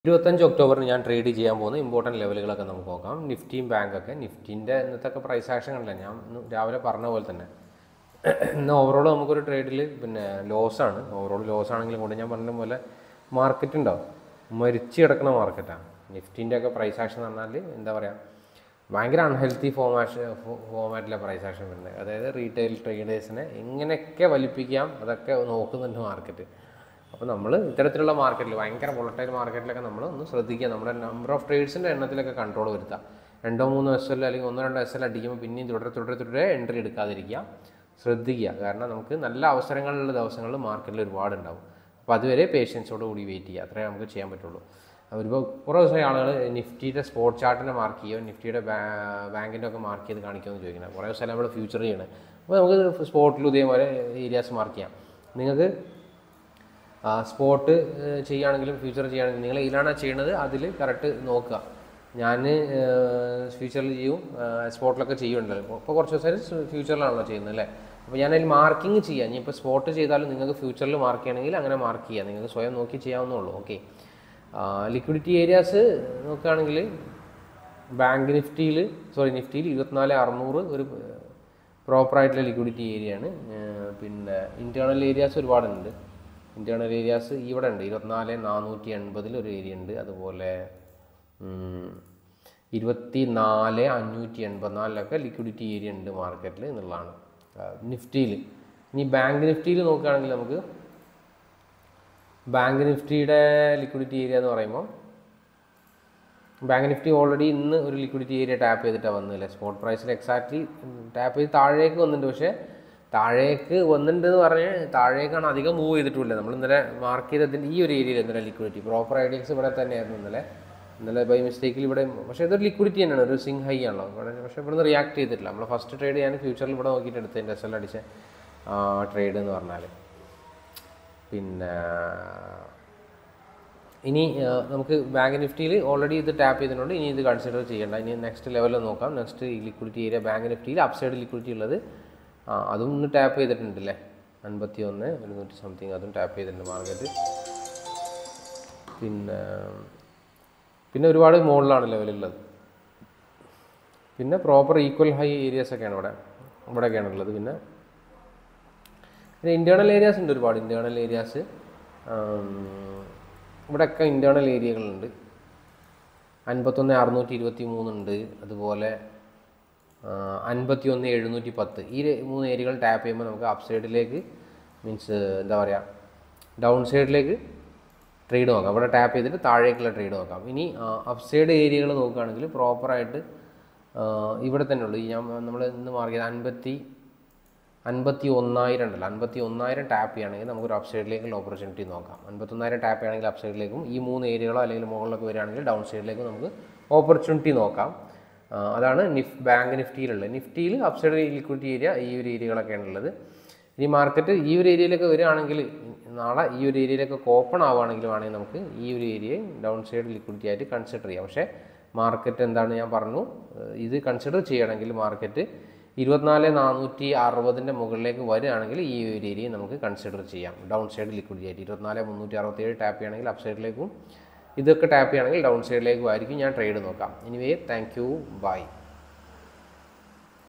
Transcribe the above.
ഇരുപത്തഞ്ച് ഒക്ടോബറിന് ഞാൻ ട്രേഡ് ചെയ്യാൻ പോകുന്ന ഇമ്പോർട്ടൻറ്റ് ലെവലുകളൊക്കെ നമുക്ക് നോക്കാം നിഫ്റ്റിയും ബാങ്കൊക്കെ നിഫ്റ്റിൻ്റെ ഇന്നത്തെ ഒക്കെ പ്രൈസ് ആക്ഷൻ കണ്ടില്ല ഞാൻ ഇന്ന് രാവിലെ പറഞ്ഞ പോലെ തന്നെ ഇന്ന് ഓവറോൾ നമുക്കൊരു ട്രേഡിൽ പിന്നെ ലോസാണ് ഓവറോൾ ലോസ് ആണെങ്കിലും കൂടെ ഞാൻ പറഞ്ഞ പോലെ മാർക്കറ്റ് ഉണ്ടാവും മരിച്ചു കിടക്കുന്ന മാർക്കറ്റാണ് നിഫ്റ്റിൻ്റെ ഒക്കെ പ്രൈസ് ആക്ഷൻ എന്ന് പറഞ്ഞാൽ എന്താ പറയുക ഭയങ്കര അൺഹെൽത്തി ഫോമാഷൻ ഫോമാറ്റിലെ പ്രൈസ് ആക്ഷൻ വരുന്നത് അതായത് റീറ്റെയിൽ ട്രേഡേഴ്സിനെ എങ്ങനെയൊക്കെ വലിപ്പിക്കാം അതൊക്കെ നോക്കുന്നുണ്ട് മാർക്കറ്റ് അപ്പോൾ നമ്മൾ ഇത്തരത്തിലുള്ള മാർക്കറ്റിൽ ഭയങ്കര വോളട്ടൈൽ മാർക്കറ്റിലൊക്കെ നമ്മൾ ഒന്ന് ശ്രദ്ധിക്കുക നമ്മുടെ നമ്പർ ഓഫ് ട്രേഡ്സിൻ്റെ എണ്ണത്തിലൊക്കെ കൺട്രോൾ വരുത്താം രണ്ടോ മൂന്നോ എസ് എൽ അല്ലെങ്കിൽ ഒന്നോ രണ്ടോ എസ് എൽ അടിക്കുമ്പോൾ പിന്നെയും തുടരെ തുടരെ തുടരെ എൻട്രി എടുക്കാതിരിക്കുക ശ്രദ്ധിക്കുക കാരണം നമുക്ക് നല്ല അവസരങ്ങളുള്ള ദിവസങ്ങളിൽ മാർക്കറ്റിൽ ഒരുപാട് ഉണ്ടാവും അപ്പോൾ അതുവരെ പേഷ്യൻസോട് കൂടി വെയിറ്റ് ചെയ്യുക അത്രേ നമുക്ക് ചെയ്യാൻ പറ്റുള്ളൂ ഒരുപാട് കുറേ ദിവസമായി ആളുകൾ നിഫ്റ്റിയുടെ സ്പോട്ട് ചാർട്ടിനെ മാർക്ക് ചെയ്യുക നിഫ്റ്റിയുടെ ബാങ്കിൻ്റെ ഒക്കെ മാർക്ക് ചെയ്ത് കാണിക്കുമെന്ന് ചോദിക്കുന്നത് കുറേ ദിവസം നമ്മൾ ഫ്യൂച്ചർ ചെയ്യണം അപ്പോൾ നമുക്ക് സ്പോട്ടിൽ ഇതേപോലെ ഏരിയാസ് മാർക്ക് ചെയ്യാം നിങ്ങൾക്ക് സ്പോട്ട് ചെയ്യുകയാണെങ്കിലും ഫ്യൂച്ചർ ചെയ്യുകയാണെങ്കിലും നിങ്ങൾ ഇതിലാണ് ചെയ്യണത് അതിൽ കറക്റ്റ് നോക്കുക ഞാൻ ഫ്യൂച്ചറിൽ ചെയ്യും സ്പോട്ടിലൊക്കെ ചെയ്യുന്നുണ്ടല്ലോ ഇപ്പോൾ കുറച്ച് ദിവസം ഫ്യൂച്ചറിലാണല്ലോ ചെയ്യുന്നത് അല്ലേ അപ്പോൾ ഞാൻ അതിൽ മാർക്കിംഗ് ചെയ്യാം ഇനി ഇപ്പോൾ സ്പോട്ട് ചെയ്താലും നിങ്ങൾക്ക് ഫ്യൂച്ചറിൽ മാർക്ക് ചെയ്യണമെങ്കിൽ അങ്ങനെ മാർക്ക് ചെയ്യാം നിങ്ങൾക്ക് സ്വയം നോക്കി ചെയ്യാവുന്നുള്ളൂ ഓക്കെ ലിക്വിഡിറ്റി ഏരിയാസ് നോക്കുകയാണെങ്കിൽ ബാങ്ക് നിഫ്റ്റിയിൽ സോറി നിഫ്റ്റിയിൽ ഇരുപത്തിനാല് അറുന്നൂറ് ഒരു പ്രോപ്പറായിട്ടുള്ള ലിക്വിഡിറ്റി ഏരിയയാണ് പിന്നെ ഇൻറ്റേർണൽ ഏരിയാസ് ഒരുപാടുണ്ട് ഇൻറ്റേർണൽ ഏരിയാസ് ഇവിടെ ഉണ്ട് ഇരുപത്തിനാല് നാനൂറ്റി എൺപതിൽ ഒരു ഏരിയ ഉണ്ട് അതുപോലെ ഇരുപത്തി നാല് അഞ്ഞൂറ്റി എൺപത്തിനാലിലൊക്കെ ലിക്വിഡിറ്റി ഏരിയ ഉണ്ട് മാർക്കറ്റിൽ എന്നുള്ളതാണ് നിഫ്റ്റിയിൽ ഇനി ബാങ്ക് നിഫ്റ്റിയിൽ നോക്കുകയാണെങ്കിൽ നമുക്ക് ബാങ്ക് നിഫ്റ്റിയുടെ ലിക്വിഡിറ്റി ഏരിയ എന്ന് പറയുമ്പോൾ ബാങ്ക് നിഫ്റ്റി ഓൾറെഡി ഇന്ന് ഒരു ലിക്വിഡിറ്റി ഏരിയ ടാപ്പ് ചെയ്തിട്ടാണ് വന്നില്ല സ്പോട്ട് പ്രൈസിൽ എക്സാക്ട്ലി ടാപ്പ് ചെയ്ത് താഴേക്ക് വന്നിട്ടുണ്ട് പക്ഷേ താഴേക്ക് വന്നിട്ടുണ്ട് എന്ന് പറഞ്ഞ് താഴേക്കാണ് അധികം മൂവ് ചെയ്തിട്ടില്ല നമ്മൾ ഇന്നലെ മാർക്ക് ചെയ്തതിൻ്റെ ഈ ഒരു ഏരിയയിൽ ഇന്നലെ ലിക്വിഡിറ്റി പ്രോപ്പർ ഐഡിയക്സ് ഇവിടെ തന്നെയായിരുന്നു ഇന്നലെ ഇന്നലെ ബൈ മിസ്റ്റേക്കിൽ ഇവിടെ പക്ഷേ ഇതൊരു ലിക്വിഡിറ്റി തന്നെയാണ് ഒരു സിങ് ഹൈ ആണല്ലോ ഇവിടെ പക്ഷേ ഇവിടുന്ന് റിയാക്ട് ചെയ്തിട്ടില്ല നമ്മൾ ഫസ്റ്റ് ട്രേഡ് ഞാൻ ഫ്യൂച്ചറിൽ ഇവിടെ നോക്കിയിട്ട് എടുത്തതിൻ്റെ എസ് എൽ അടിച്ച ട്രേഡ് എന്ന് പറഞ്ഞാൽ പിന്നെ ഇനി നമുക്ക് ബാങ്ക് നിഫ്റ്റിയിൽ ഓൾറെഡി ഇത് ടാപ്പ് ചെയ്തിട്ടുണ്ട് ഇനി ഇത് കൺസിഡർ ചെയ്യേണ്ട ഇനി നെക്സ്റ്റ് ലെവലിൽ നോക്കാം നെക്സ്റ്റ് ഈ ലിക്വിഡിറ്റി ഏരിയ ബാങ്ക് നിഫ്റ്റിയിൽ അപ്സൈഡ് ലിക്വിഡിറ്റി ഉള്ളത് ആ അതും ഒന്ന് ടാപ്പ് ചെയ്തിട്ടുണ്ടല്ലേ അൻപത്തി ഒന്ന് ഒരുന്നൂറ്റി സംതിങ് അതും ടാപ്പ് ചെയ്തിട്ടുണ്ട് മാർക്കറ്റ് പിന്നെ പിന്നെ ഒരുപാട് മുകളിലാണ് ലെവലുള്ളത് പിന്നെ പ്രോപ്പർ ഈക്വൽ ഹൈ ഏരിയാസ് ഒക്കെയാണ് ഇവിടെ ഇവിടെയൊക്കെയാണ് ഉള്ളത് പിന്നെ പിന്നെ ഇൻറ്റേർണൽ ഏരിയാസ് ഉണ്ട് ഒരുപാട് ഇൻറ്റേർണൽ ഏരിയാസ് ഇവിടെയൊക്കെ ഇൻറ്റേർണൽ ഏരിയകളുണ്ട് അൻപത്തൊന്ന് അറുന്നൂറ്റി ഇരുപത്തി മൂന്നുണ്ട് അതുപോലെ അൻപത്തി ഒന്ന് എഴുന്നൂറ്റി പത്ത് ഈ മൂന്ന് ഏരിയകൾ ടാപ്പ് ചെയ്യുമ്പോൾ നമുക്ക് അപ്പ് സൈഡിലേക്ക് മീൻസ് എന്താ പറയുക ഡൗൺ സൈഡിലേക്ക് ട്രേഡ് നോക്കാം അവിടെ ടാപ്പ് ചെയ്തിട്ട് താഴേക്കുള്ള ട്രേഡ് നോക്കാം ഇനി അപ്പ് സൈഡ് ഏരിയകൾ നോക്കുകയാണെങ്കിൽ പ്രോപ്പറായിട്ട് ഇവിടെ തന്നെ ഉള്ളൂ ഈ ഞാൻ നമ്മൾ ഇന്ന് മാർക്ക് ചെയ്ത് അൻപത്തി അൻപത്തി ഒന്നായിരം ഉണ്ടല്ലോ അൻപത്തി ഒന്നായിരം ടാപ്പ് ചെയ്യുകയാണെങ്കിൽ നമുക്കൊരു അപ്പ് സൈഡിലേക്കുള്ള ഓപ്പർച്യൂണിറ്റി നോക്കാം അൻപത്തൊന്നായിരം ടാപ്പ് ചെയ്യുകയാണെങ്കിൽ അപ്പ് സൈഡിലേക്കും ഈ മൂന്ന് ഏരിയകളോ അല്ലെങ്കിൽ മുകളിലൊക്കെ വരികയാണെങ്കിൽ ഡൗൺ സൈഡിലേക്കും നമുക്ക് ഓപ്പർച്യൂണിറ്റി നോക്കാം അതാണ് നിഫ് ബാങ്ക് നിഫ്റ്റിയിലുള്ളത് നിഫ്റ്റിയിൽ അപ്പ് സൈഡ് ലിക്വിഡിറ്റി ഏരിയ ഈ ഒരു ഏരിയകളൊക്കെയാണ് ഉള്ളത് ഇനി മാർക്കറ്റ് ഈ ഒരു ഏരിയയിലൊക്കെ വരികയാണെങ്കിൽ നാളെ ഈ ഒരു ഏരിയയിലൊക്കെ ഓപ്പൺ ആവുകയാണെങ്കിൽ വേണമെങ്കിൽ നമുക്ക് ഈ ഒരു ഏരിയയെ ഡൗൺ സൈഡ് ലിക്വിഡിറ്റി ആയിട്ട് കൺസിഡർ ചെയ്യാം പക്ഷേ മാർക്കറ്റ് എന്താണ് ഞാൻ പറഞ്ഞു ഇത് കൺസിഡർ ചെയ്യണമെങ്കിൽ മാർക്കറ്റ് ഇരുപത്തിനാല് നാനൂറ്റി അറുപതിൻ്റെ മുകളിലേക്ക് വരികയാണെങ്കിൽ ഈ ഒരു ഏരിയയെ നമുക്ക് കൺസിഡർ ചെയ്യാം ഡൗൺ സൈഡ് ലിക്വിഡിറ്റി ആയിട്ട് ഇരുപത്തിനാല് മുന്നൂറ്റി അറുപത്തേഴ് ടാപ്പ് ചെയ്യുകയാണെങ്കിൽ അപ്പ് സൈഡിലേക്കും ഇതൊക്കെ ടാപ്പ് ചെയ്യുകയാണെങ്കിൽ ഡൗൺ സൈഡിലേക്കും ആയിരിക്കും ഞാൻ ട്രേഡ് നോക്കാം എനിവേ താങ്ക് യു ബൈ